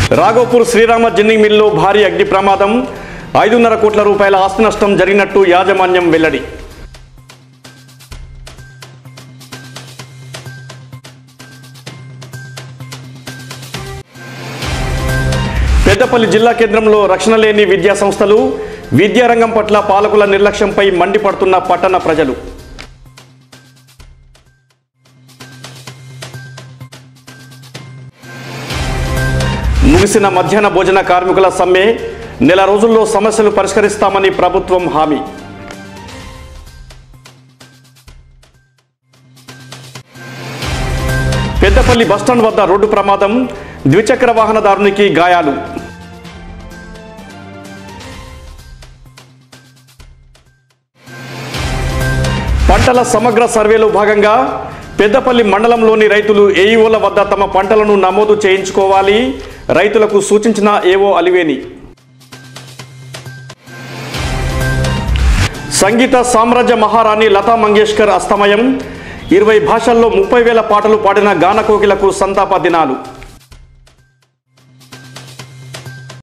Raghopur Srirama ginning మిల్లో భారీ అగ్ని ప్రమాదం ఐదున్నర కోట్ల రూపాయల ఆస్తి నష్టం జరిగినట్టు యాజమాన్యం వెల్లడి పెద్దపల్లి జిల్లా కేంద్రంలో రక్షణ లేని విద్యా సంస్థలు విద్యారంగం పట్ల పాలకుల నిర్లక్ష్యంపై మండిపడుతున్న పట్టణ ప్రజలు ముగిసిన మధ్యాహ్న భోజన కార్మికుల సమ్మె నెల రోజుల్లో సమస్యలు పరిష్కరిస్తామని ప్రభుత్వం హామీ పెద్దపల్లి బస్టాండ్ వద్ద రోడ్డు ప్రమాదం ద్విచక్ర వాహనదారునికి గాయాలు పంటల సమగ్ర సర్వేలో భాగంగా పెద్దపల్లి మండలంలోని రైతులు ఏఈఓల వద్ద తమ పంటలను నమోదు చేయించుకోవాలి రైతులకు సూచించిన ఏవో అలివేని సంగీత సామ్రాజ్య మహారాణి లతా మంగేష్కర్ అస్తమయం ఇరవై భాషల్లో ముప్పై వేల పాటలు పాడిన గాన కోకిలకు సంతాప దినాలు